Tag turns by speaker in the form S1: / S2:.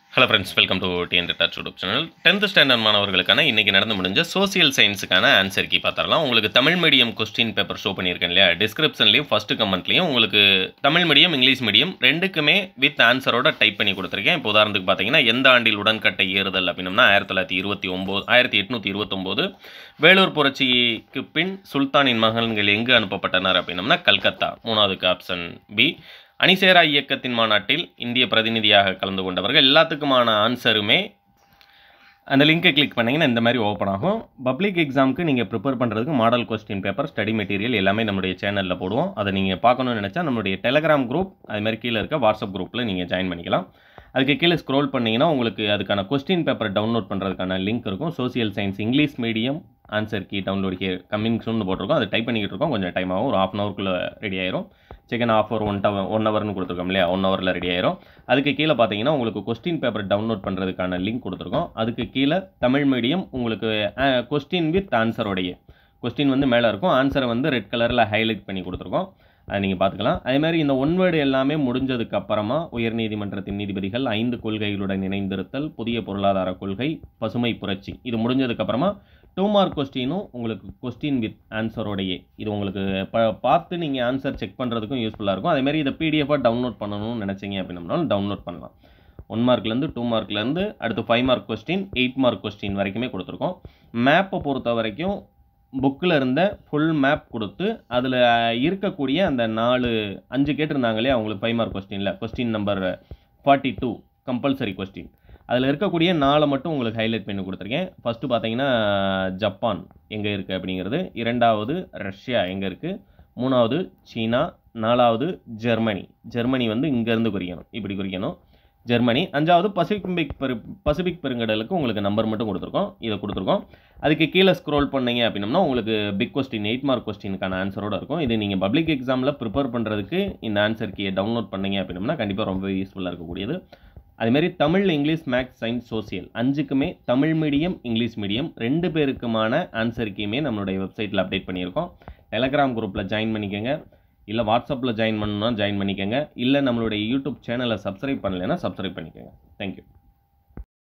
S1: hello friends welcome to TN touch YouTube channel tenth standard மாணவர்களுக்கான இன்றைக்கி நடந்து முடிஞ்ச சோசியல் சயின்ஸுக்கான ஆன்சர் கீ பார்த்துடலாம் உங்களுக்கு Tamil medium question paper show பண்ணியிருக்கேன் இல்லையா டிஸ்கிரிப்ஷன்லையும் ஃபஸ்ட்டு கமெண்ட்லையும் உங்களுக்கு தமிழ் மீடியம் இங்கிலீஷ் மீடியம் ரெண்டுக்குமே வித் ஆன்சரோட டைப் பண்ணி கொடுத்துருக்கேன் இப்போ உதாரணத்துக்கு பார்த்தீங்கன்னா எந்த ஆண்டில் உடன்கட்டை ஏறுதல் அப்படின்னம்னா ஆயிரத்தி தொள்ளாயிரத்தி இருபத்தி ஒம்பது ஆயிரத்தி எட்நூற்றி இருபத்தொம்போது வேலூர் புரட்சிக்கு பின் சுல்தானின் மகன்கள் எங்கு அனுப்பப்பட்டனர் அப்படின்னம்னா கல்கத்தா மூணாவதுக்கு ஆப்ஷன் பி அணிசேரா இயக்கத்தின் மாநாட்டில் இந்திய பிரதிநிதியாக கலந்து கொண்டவர்கள் எல்லாத்துக்குமான ஆன்சருமே அந்த லிங்கை கிளிக் பண்ணிங்கன்னா இந்த மாதிரி ஓப்பன் ஆகும் பப்ளிக் எக்ஸாமுக்கு நீங்கள் ப்ரிப்பேர் பண்ணுறதுக்கு model question paper study material எல்லாமே நம்மளுடைய சேனலில் போடுவோம் அதை நீங்கள் பார்க்கணும்னு நினச்சா நம்மளுடைய டெலகிராம் குரூப் அது மாதிரி கீழே இருக்க வாட்ஸ்அப் குரூப்பில் நீங்கள் ஜாயின் பண்ணிக்கலாம் அதுக்கு கீழே ஸ்க்ரோல் பண்ணிங்கன்னா உங்களுக்கு அதுக்கான கொஸ்டின் பேப்பர் டவுன்லோட் பண்ணுறதுக்கான லிங்க் இருக்கும் social science English medium answer key download கே கம்மிங் சூன் போட்டிருக்கோம் அதை டைப் பண்ணிக்கிட்டு இருக்கோம் கொஞ்சம் டைம் ஆகும் ஒரு ஹாஃப் அன் ஹவருக்குள்ளே ரெடி ஆயிரும் செகண்ட் ஆஃப் ஒரு ஒன் டவர் ஒன் ஹவர்னு கொடுத்துருக்கோம் இல்லையா ஒன் ஹவரில் ரெடி ஆயிரும் அதுக்கு கீழே பார்த்தீங்கன்னா உங்களுக்கு கொஸ்டின் பேப்பர் டவுன்லோட் பண்ணுறதுக்கான லிங்க் கொடுத்துருக்கோம் அதுக்கு கீழே தமிழ் மீடியம் உங்களுக்கு கொஸ்டின் வித் ஆன்சரோடைய கொஸ்டின் வந்து மேலே இருக்கும் ஆன்சரை வந்து ரெட் கலரில் ஹைலைட் பண்ணி கொடுத்துருக்கோம் அதை நீங்கள் பார்த்துக்கலாம் அதே மாதிரி இந்த ஒன் வேர்டு எல்லாமே முடிஞ்சதுக்கு அப்புறமா உயர்நீதிமன்றத்தின் நீதிபதிகள் ஐந்து கொள்கைகளுடன் இணைந்திருத்தல் புதிய பொருளாதார கொள்கை பசுமை புரட்சி இது முடிஞ்சதுக்கு அப்புறமா டூ மார்க் கொஸ்டினும் உங்களுக்கு கொஸ்டின் வித் ஆன்சரோடையே இது உங்களுக்கு ப பார்த்து நீங்கள் ஆன்சர் செக் பண்ணுறதுக்கும் யூஸ்ஃபுல்லாக இருக்கும் அதேமாதிரி இதை பிடிஎஃபாக டவுன்லோட் பண்ணணும்னு நினச்சிங்க அப்படின்னம்னாலும் டவுன்லோட் பண்ணலாம் ஒன் மார்க்லேருந்து டூ மார்க்லேருந்து அடுத்து five mark question eight mark question வரைக்குமே கொடுத்துருக்கோம் மேப்பை பொறுத்த வரைக்கும் புக்கில் இருந்த ஃபுல் மேப் கொடுத்து அதில் இருக்கக்கூடிய அந்த நாலு அஞ்சு கேட்டிருந்தாங்க இல்லையா அவங்களுக்கு ஃபைவ் மார்க் கொஸ்டினில் question number forty two compulsory question அதில் இருக்கக்கூடிய நாளை மட்டும் உங்களுக்கு ஹைலைட் பண்ணி கொடுத்துருக்கேன் ஃபஸ்ட்டு பார்த்தீங்கன்னா ஜப்பான் எங்கே இருக்குது அப்படிங்கிறது இரண்டாவது ரஷ்யா எங்கே இருக்குது மூணாவது சீனா நாலாவது ஜெர்மனி ஜெர்மனி வந்து இங்கேருந்து குறிக்கணும் இப்படி குறிக்கணும் ஜெர்மனி அஞ்சாவது பசிபிக் பெரு பசிபிக் பெருங்கடலுக்கு உங்களுக்கு நம்பர் மட்டும் கொடுத்துருக்கோம் இதை கொடுத்துருக்கோம் அதுக்கு கீழே ஸ்க்ரோல் பண்ணீங்க அப்படின்னம்னா உங்களுக்கு பிக் கொஸ்டின் எயிட் மார்க் கொஸ்டினுக்கான ஆன்சரோட இருக்கும் இது நீங்கள் பப்ளிக் எக்ஸாமில் ப்ரிப்பேர் பண்ணுறதுக்கு இந்த ஆன்சர் கீயை டவுன்லோட் பண்ணீங்க அப்படின்னம்னா கண்டிப்பாக ரொம்ப யூஸ்ஃபுல்லாக இருக்கக்கூடியது அதுமாரி Tamil English maths science social அஞ்சுக்குமே தமிழ் மீடியம் இங்கிலீஷ் மீடியம் ரெண்டு பேருக்குமான ஆன்சர் கீயுமே நம்மளுடைய வெப்சைட்டில் அப்டேட் பண்ணியிருக்கோம் டெலகிராம் குரூப்பில் ஜாயின் பண்ணிக்கோங்க இல்லை வாட்ஸ்அப்பில் ஜாயின் பண்ணணும்னா ஜாயின் பண்ணிக்கோங்க இல்லை நம்மளுடைய யூடியூப் சேனலை சப்ஸ்கிரைப் பண்ணலைன்னா சப்ஸ்கிரைப் பண்ணிக்கோங்க தேங்க்யூ